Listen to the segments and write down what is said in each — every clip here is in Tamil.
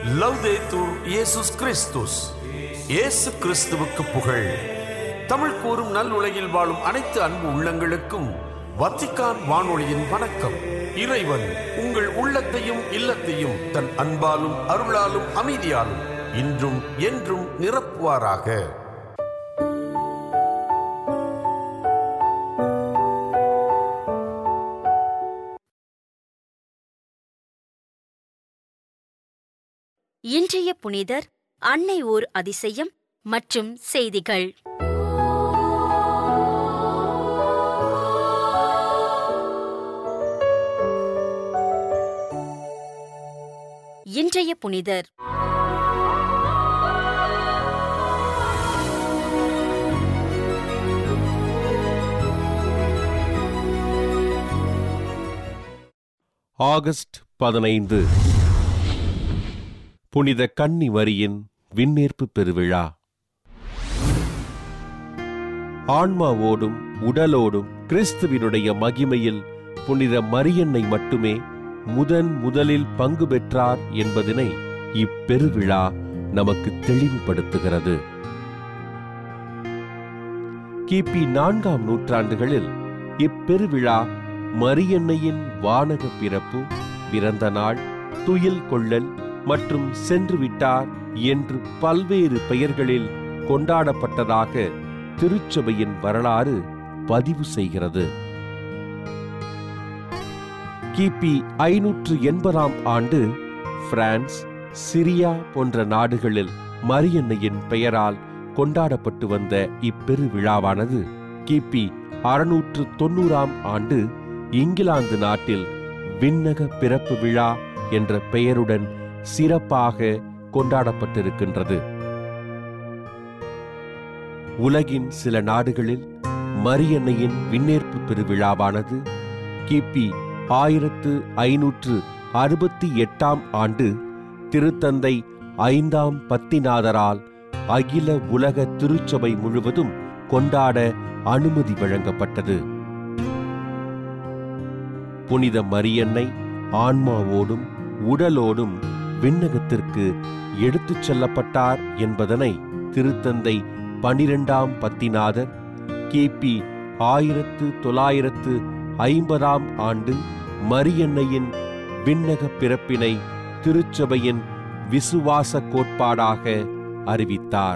லவ்தேத்தூர் இயேசுஸ் கிறிஸ்துஸ் இயேசு கிறிஸ்துவுக்கு புகழ் தமிழ் கூறும் நல் உலகில் வாழும் அனைத்து அன்பு உள்ளங்களுக்கும் வத்திக்கான் வானொலியின் வணக்கம் இறைவன் உங்கள் உள்ளத்தையும் இல்லத்தையும் தன் அன்பாலும் அருளாலும் அமைதியாலும் இன்றும் என்றும் நிரப்புவாராக இன்றைய புனிதர் அன்னை ஓர் அதிசயம் மற்றும் செய்திகள் இன்றைய புனிதர் ஆகஸ்ட் பதினைந்து புனித கன்னி மரியின் விண்ணேற்பு பெருவிழா ஆன்மாவோடும் உடலோடும் கிறிஸ்துவினுடைய மகிமையில் புனித மரியன்னை மட்டுமே முதன் முதலில் பங்கு பெற்றார் என்பதனை இப்பெருவிழா நமக்கு தெளிவுபடுத்துகிறது கிபி நான்காம் நூற்றாண்டுகளில் இப்பெருவிழா மரியன்னையின் வானக பிறப்பு பிறந்த நாள் துயில் கொள்ளல் மற்றும் சென்று விட்டார் என்று பல்வேறு பெயர்களில் கொண்டாடப்பட்டதாக திருச்சபையின் வரலாறு பதிவு செய்கிறது கிபி ஐநூற்று எண்பதாம் ஆண்டு பிரான்ஸ் சிரியா போன்ற நாடுகளில் மரியன்னையின் பெயரால் கொண்டாடப்பட்டு வந்த இப்பெருவிழாவானது கிபி அறுநூற்று தொண்ணூறாம் ஆண்டு இங்கிலாந்து நாட்டில் விண்ணக பிறப்பு விழா என்ற பெயருடன் சிறப்பாக கொண்டாடப்பட்டிருக்கின்றது உலகின் சில நாடுகளில் மரியன்னையின் விண்ணேற்பு பெருவிழாவானது கிபி ஆயிரத்து ஐநூற்று அறுபத்தி எட்டாம் ஆண்டு திருத்தந்தை ஐந்தாம் பத்திநாதரால் அகில உலக திருச்சபை முழுவதும் கொண்டாட அனுமதி வழங்கப்பட்டது புனித மரியன்னை ஆன்மாவோடும் உடலோடும் விண்ணகத்திற்கு எடுத்துச் செல்லப்பட்டார் என்பதனை திருத்தந்தை பனிரெண்டாம் பத்திநாதர் கிபி ஆயிரத்து தொள்ளாயிரத்து ஐம்பதாம் ஆண்டு மரியன்னையின் விண்ணக பிறப்பினை திருச்சபையின் விசுவாச கோட்பாடாக அறிவித்தார்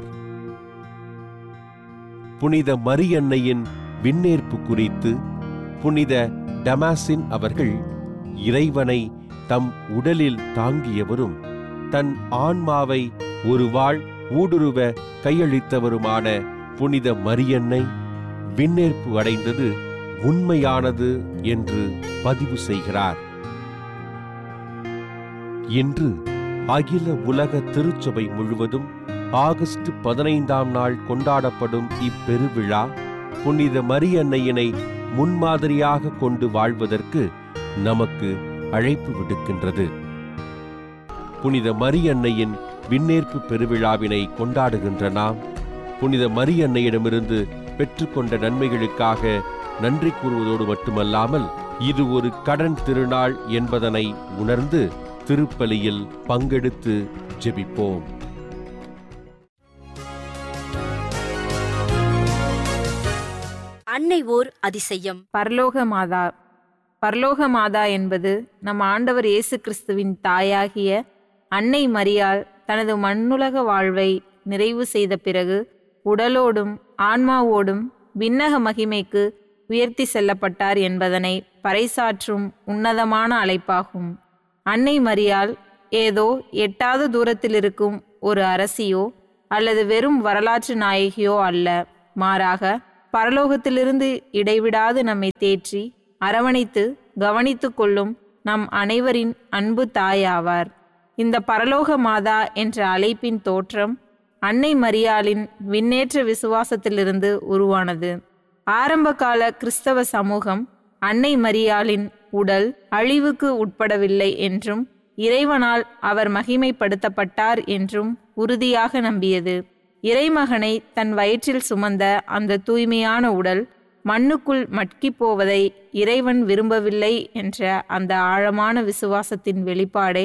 புனித மரியன்னையின் விண்ணேற்பு குறித்து புனித டமாசின் அவர்கள் இறைவனை தம் உடலில் தாங்கியவரும் தன் ஆன்மாவை ஒரு வாழ் ஊடுருவ கையளித்தவருமான புனித மரியன்னை விண்ணேற்பு அடைந்தது உண்மையானது என்று பதிவு செய்கிறார் இன்று அகில உலக திருச்சபை முழுவதும் ஆகஸ்ட் பதினைந்தாம் நாள் கொண்டாடப்படும் இப்பெருவிழா புனித மரியன்னையினை முன்மாதிரியாக கொண்டு வாழ்வதற்கு நமக்கு அழைப்பு விடுக்கின்றது புனித மரியன்னையின் விண்ணேற்பு பெருவிழாவினை கொண்டாடுகின்ற நாம் புனித மரியன்னையிடமிருந்து பெற்றுக்கொண்ட நன்மைகளுக்காக நன்றி கூறுவதோடு மட்டுமல்லாமல் இது ஒரு கடன் திருநாள் என்பதனை உணர்ந்து திருப்பலியில் பங்கெடுத்து ஜெபிப்போம் அன்னை ஓர் அதிசயம் பரலோக மாதா பரலோக மாதா என்பது நம் ஆண்டவர் இயேசு கிறிஸ்துவின் தாயாகிய அன்னை மரியாள் தனது மண்ணுலக வாழ்வை நிறைவு செய்த பிறகு உடலோடும் ஆன்மாவோடும் விண்ணக மகிமைக்கு உயர்த்தி செல்லப்பட்டார் என்பதனை பறைசாற்றும் உன்னதமான அழைப்பாகும் அன்னை மரியாள் ஏதோ எட்டாத தூரத்தில் இருக்கும் ஒரு அரசியோ அல்லது வெறும் வரலாற்று நாயகியோ அல்ல மாறாக பரலோகத்திலிருந்து இடைவிடாது நம்மை தேற்றி அரவணைத்து கவனித்து கொள்ளும் நம் அனைவரின் அன்பு தாயாவார் இந்த பரலோக மாதா என்ற அழைப்பின் தோற்றம் அன்னை மரியாளின் விண்ணேற்ற விசுவாசத்திலிருந்து உருவானது ஆரம்பகால கிறிஸ்தவ சமூகம் அன்னை மரியாளின் உடல் அழிவுக்கு உட்படவில்லை என்றும் இறைவனால் அவர் மகிமைப்படுத்தப்பட்டார் என்றும் உறுதியாக நம்பியது இறைமகனை தன் வயிற்றில் சுமந்த அந்த தூய்மையான உடல் மண்ணுக்குள் மட்கிப் போவதை இறைவன் விரும்பவில்லை என்ற அந்த ஆழமான விசுவாசத்தின் வெளிப்பாடே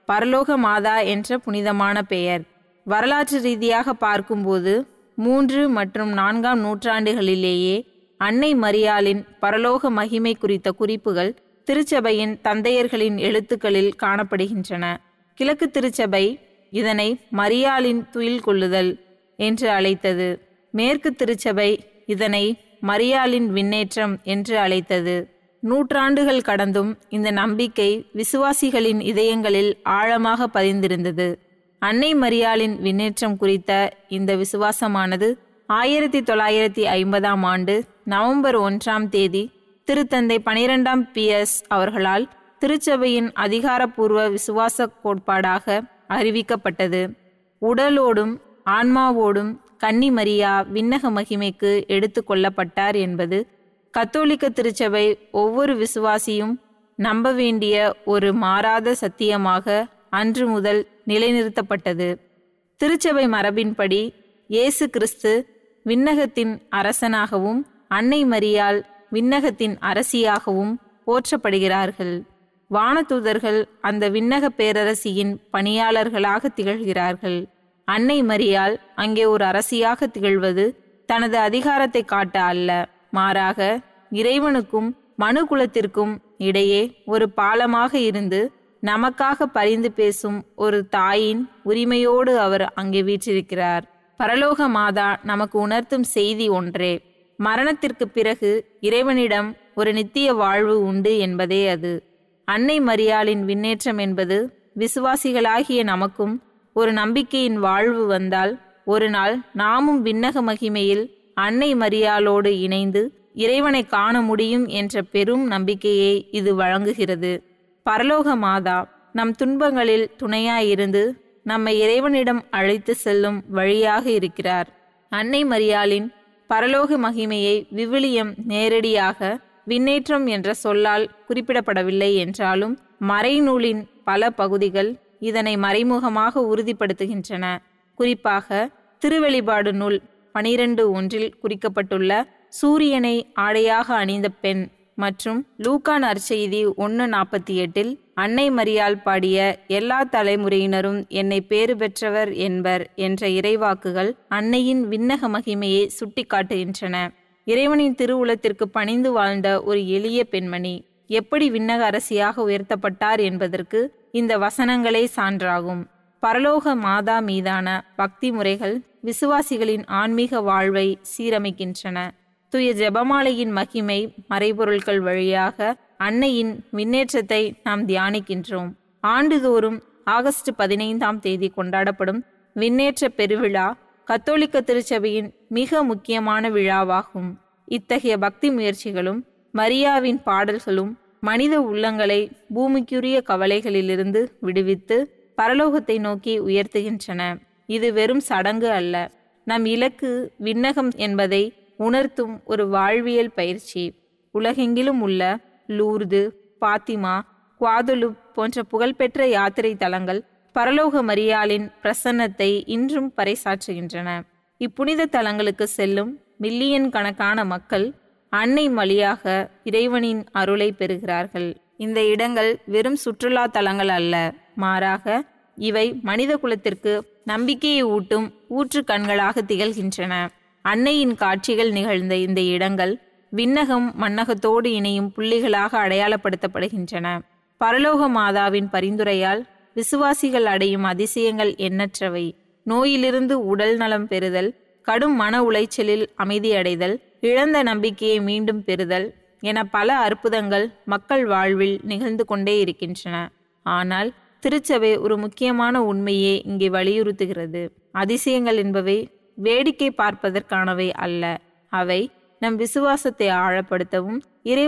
பரலோக மாதா என்ற புனிதமான பெயர் வரலாற்று ரீதியாக பார்க்கும்போது மூன்று மற்றும் நான்காம் நூற்றாண்டுகளிலேயே அன்னை மரியாளின் பரலோக மகிமை குறித்த குறிப்புகள் திருச்சபையின் தந்தையர்களின் எழுத்துக்களில் காணப்படுகின்றன கிழக்கு திருச்சபை இதனை மரியாளின் துயில் கொள்ளுதல் என்று அழைத்தது மேற்கு திருச்சபை இதனை மரியாளின் விண்ணேற்றம் என்று அழைத்தது நூற்றாண்டுகள் கடந்தும் இந்த நம்பிக்கை விசுவாசிகளின் இதயங்களில் ஆழமாக பதிந்திருந்தது அன்னை மரியாளின் விண்ணேற்றம் குறித்த இந்த விசுவாசமானது ஆயிரத்தி தொள்ளாயிரத்தி ஐம்பதாம் ஆண்டு நவம்பர் ஒன்றாம் தேதி திருத்தந்தை பனிரெண்டாம் பிஎஸ் அவர்களால் திருச்சபையின் அதிகாரப்பூர்வ விசுவாச கோட்பாடாக அறிவிக்கப்பட்டது உடலோடும் ஆன்மாவோடும் கன்னி மரியா விண்ணக மகிமைக்கு எடுத்து கொள்ளப்பட்டார் என்பது கத்தோலிக்க திருச்சபை ஒவ்வொரு விசுவாசியும் நம்ப வேண்டிய ஒரு மாறாத சத்தியமாக அன்று முதல் நிலைநிறுத்தப்பட்டது திருச்சபை மரபின்படி இயேசு கிறிஸ்து விண்ணகத்தின் அரசனாகவும் அன்னை மரியாள் விண்ணகத்தின் அரசியாகவும் போற்றப்படுகிறார்கள் வானதூதர்கள் அந்த விண்ணக பேரரசியின் பணியாளர்களாக திகழ்கிறார்கள் அன்னை மரியாள் அங்கே ஒரு அரசியாக திகழ்வது தனது அதிகாரத்தை காட்ட அல்ல மாறாக இறைவனுக்கும் மனு குலத்திற்கும் இடையே ஒரு பாலமாக இருந்து நமக்காக பரிந்து பேசும் ஒரு தாயின் உரிமையோடு அவர் அங்கே வீற்றிருக்கிறார் பரலோக மாதா நமக்கு உணர்த்தும் செய்தி ஒன்றே மரணத்திற்கு பிறகு இறைவனிடம் ஒரு நித்திய வாழ்வு உண்டு என்பதே அது அன்னை மரியாளின் விண்ணேற்றம் என்பது விசுவாசிகளாகிய நமக்கும் ஒரு நம்பிக்கையின் வாழ்வு வந்தால் ஒரு நாள் நாமும் விண்ணக மகிமையில் அன்னை மரியாளோடு இணைந்து இறைவனை காண முடியும் என்ற பெரும் நம்பிக்கையை இது வழங்குகிறது பரலோக மாதா நம் துன்பங்களில் துணையாயிருந்து நம்மை இறைவனிடம் அழைத்து செல்லும் வழியாக இருக்கிறார் அன்னை மரியாளின் பரலோக மகிமையை விவிலியம் நேரடியாக விண்ணேற்றம் என்ற சொல்லால் குறிப்பிடப்படவில்லை என்றாலும் மறைநூலின் பல பகுதிகள் இதனை மறைமுகமாக உறுதிப்படுத்துகின்றன குறிப்பாக திருவெளிபாடு நூல் பனிரெண்டு ஒன்றில் குறிக்கப்பட்டுள்ள சூரியனை ஆடையாக அணிந்த பெண் மற்றும் லூக்கா நற்செய்தி ஒன்று நாற்பத்தி எட்டில் அன்னை மரியாள் பாடிய எல்லா தலைமுறையினரும் என்னை பேறு பெற்றவர் என்பர் என்ற இறைவாக்குகள் அன்னையின் விண்ணக மகிமையை சுட்டிக்காட்டுகின்றன இறைவனின் திருவுளத்திற்கு பணிந்து வாழ்ந்த ஒரு எளிய பெண்மணி எப்படி விண்ணக அரசியாக உயர்த்தப்பட்டார் என்பதற்கு இந்த வசனங்களே சான்றாகும் பரலோக மாதா மீதான பக்தி முறைகள் விசுவாசிகளின் ஆன்மீக வாழ்வை சீரமைக்கின்றன தூய ஜெபமாலையின் மகிமை மறைபொருட்கள் வழியாக அன்னையின் விண்ணேற்றத்தை நாம் தியானிக்கின்றோம் ஆண்டுதோறும் ஆகஸ்ட் பதினைந்தாம் தேதி கொண்டாடப்படும் விண்ணேற்ற பெருவிழா கத்தோலிக்க திருச்சபையின் மிக முக்கியமான விழாவாகும் இத்தகைய பக்தி முயற்சிகளும் மரியாவின் பாடல்களும் மனித உள்ளங்களை பூமிக்குரிய கவலைகளிலிருந்து விடுவித்து பரலோகத்தை நோக்கி உயர்த்துகின்றன இது வெறும் சடங்கு அல்ல நம் இலக்கு விண்ணகம் என்பதை உணர்த்தும் ஒரு வாழ்வியல் பயிற்சி உலகெங்கிலும் உள்ள லூர்து பாத்திமா குவாதுலு போன்ற புகழ்பெற்ற யாத்திரை தலங்கள் பரலோக மரியாளின் பிரசன்னத்தை இன்றும் பறைசாற்றுகின்றன இப்புனித தலங்களுக்கு செல்லும் மில்லியன் கணக்கான மக்கள் அன்னை வழியாக இறைவனின் அருளை பெறுகிறார்கள் இந்த இடங்கள் வெறும் சுற்றுலா தலங்கள் அல்ல மாறாக இவை மனித குலத்திற்கு நம்பிக்கையை ஊட்டும் ஊற்று கண்களாக திகழ்கின்றன அன்னையின் காட்சிகள் நிகழ்ந்த இந்த இடங்கள் விண்ணகம் மன்னகத்தோடு இணையும் புள்ளிகளாக அடையாளப்படுத்தப்படுகின்றன பரலோக மாதாவின் பரிந்துரையால் விசுவாசிகள் அடையும் அதிசயங்கள் எண்ணற்றவை நோயிலிருந்து உடல் நலம் பெறுதல் கடும் மன உளைச்சலில் அமைதியடைதல் இழந்த நம்பிக்கையை மீண்டும் பெறுதல் என பல அற்புதங்கள் மக்கள் வாழ்வில் நிகழ்ந்து கொண்டே இருக்கின்றன ஆனால் திருச்சபை ஒரு முக்கியமான உண்மையை இங்கே வலியுறுத்துகிறது அதிசயங்கள் என்பவை வேடிக்கை பார்ப்பதற்கானவை அல்ல அவை நம் விசுவாசத்தை ஆழப்படுத்தவும் இறை